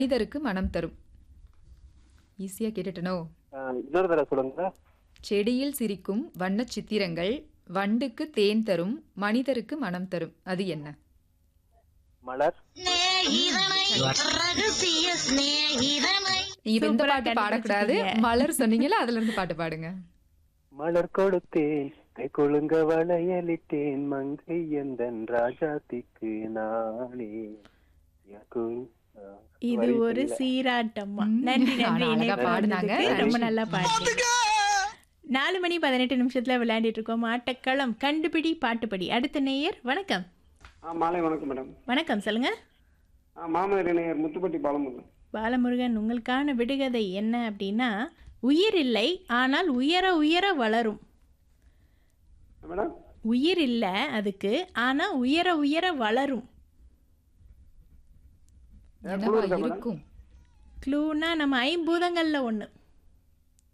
மனிதருக்கு மனம் தரும் ஈஸியா கேட்டுட்டனோ ஆஹ் இன்னொரு தடவை சொல்லுங்க செடியில் சிரிக்கும் வண்ணச் சித்திரங்கள் வண்டுக்கு தேன் தரும் மனிதருக்கு மனம் தரும் அது என்ன மலர் நீங்க இந்த சூப்பரா பாட்டு பாடக்கூடாது கண்டுபிடிச்சிட்டீங்க. மலர் சொன்னீங்கல்ல அதுல இருந்து பாட்டு பாடுங்க மலர் கொடுத்தேன் கை கொழுங்க வளையலிட்டேன் மங்கை எந்தன் ராஜாத்திக்கு நானே யாக்கும், ஆஹ், இது வரி ஒரு தெரியல. சீராட்டம்மா ம். நன்றி ஆனா நன்றி அழகா இணைப்பு பாடுனாங்க. வந்ததுக்கு ரொம்ப நல்லா பாட்டு நாலு மணி பதினெட்டு நிமிஷத்துல விளையாடிட்டு இருக்கோம் ஆட்டக்களம் கண்டுபிடி பாட்டுப்படி அடுத்த நேயர் வணக்கம் ஆ மாலை வணக்கம் மேடம் வணக்கம் சொல்லுங்க ஆ மாமனார் இணையர் முத்துப்பட்டி பாலமுருகன் பாலமுருகன் உங்களுக்கான விடுகதை என்ன அப்படின்னா உயிர் இல்லை ஆனால் உயர உயர வளரும் மேடம் உயிர் இல்லை அதுக்கு ஆனா உயர உயர வளரும் என்னவா இருக்கும் க்ளூனா நம்ம ஐம்பூதங்கள்ல ஒண்ணு